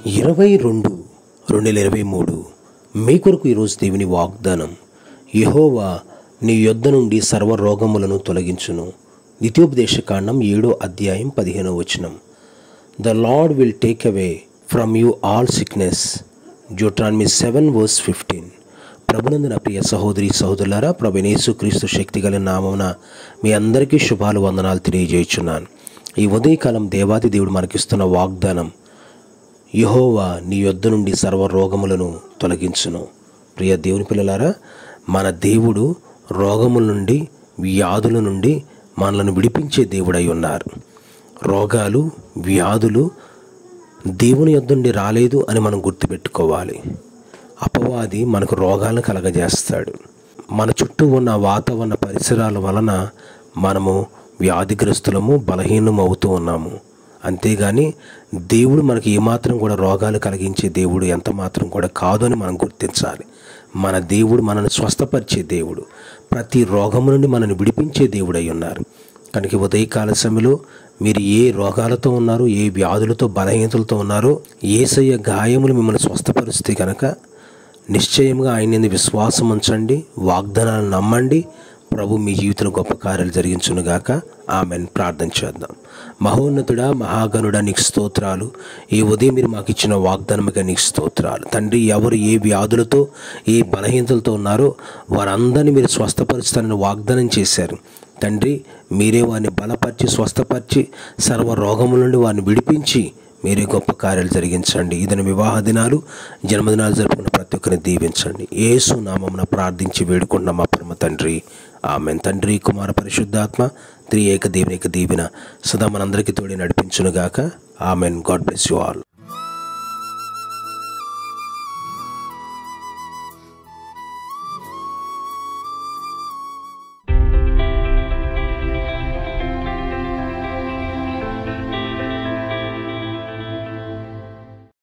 ఇరవై రెండు రెండు వేల ఇరవై మూడు మీ కొరకు ఈరోజు దేవుని వాగ్దానం యహోవా నీ యొద్ద నుండి సర్వ రోగములను తొలగించును ద్వితీయోపదేశకాండం ఏడో అధ్యాయం పదిహేనో వచనం the Lord will take away from you all sickness జోట్రాన్మి సెవెన్ వర్స్ ఫిఫ్టీన్ ప్రభునందున ప్రియ సహోదరి సహోదరులారా ప్రభునేసు క్రీస్తు శక్తి గల నామమున మీ అందరికీ శుభాలు వందనాలు తెలియజేయుచున్నాను ఈ ఉదయకాలం దేవాది దేవుడు మనకిస్తున్న వాగ్దానం యహోవా నీ యొద్ద నుండి సర్వ రోగములను తొలగించును ప్రియ దేవుని పిల్లలారా మన దేవుడు రోగముల నుండి వ్యాధుల నుండి మనలను విడిపించే దేవుడై ఉన్నారు రోగాలు వ్యాధులు దేవుని యొద్ద నుండి రాలేదు అని మనం గుర్తుపెట్టుకోవాలి అపవాది మనకు రోగాలను కలగజేస్తాడు మన చుట్టూ ఉన్న వాతావరణ పరిసరాల వలన మనము వ్యాధిగ్రస్తులము బలహీనం అవుతూ ఉన్నాము అంతేగాని దేవుడు మనకి ఏమాత్రం కూడా రోగాలు కలిగించే దేవుడు ఎంత మాత్రం కూడా కాదు అని మనం గుర్తించాలి మన దేవుడు మనల్ని స్వస్థపరిచే దేవుడు ప్రతి రోగము నుండి మనల్ని విడిపించే దేవుడు అయి ఉన్నారు కనుక ఉదయకాల సమయంలో మీరు ఏ రోగాలతో ఉన్నారో ఏ వ్యాధులతో బలహీనతలతో ఉన్నారో ఏసయ్య గాయములు మిమ్మల్ని స్వస్థపరిస్తే కనుక నిశ్చయంగా ఆయన విశ్వాసం ఉంచండి వాగ్దానాలను నమ్మండి ప్రభు మీ జీవితంలో గొప్ప కార్యాలు జరిగించునుగాక ఆమెను ప్రార్థన చేద్దాం మహోన్నతుడా మహాగణుడా నీకు స్తోత్రాలు ఈ ఉదయం మీరు మాకు ఇచ్చిన వాగ్దానముగా నీకు స్తోత్రాలు తండ్రి ఎవరు ఏ వ్యాధులతో ఏ బలహీనతలతో ఉన్నారో వారందరినీ మీరు స్వస్థపరుస్తారని వాగ్దానం చేశారు తండ్రి మీరే వారిని బలపరిచి స్వస్థపరిచి సర్వ రోగముల నుండి వారిని విడిపించి మీరే గొప్ప కార్యాలు జరిగించండి ఇదని వివాహ దినాలు జన్మదినాలు జరుపుకున్న ప్రతి ఒక్కరిని దీవించండి ఏసు నామమున ప్రార్థించి వేడుకున్న మా పరమ తండ్రి ఆమెన్ తండ్రి కుమార పరిశుద్ధాత్మ త్రి ఏక దేవుని యొక్క దీవెన సదా మనందరికీ తోడి నడిపించునుగాక amen God bless you all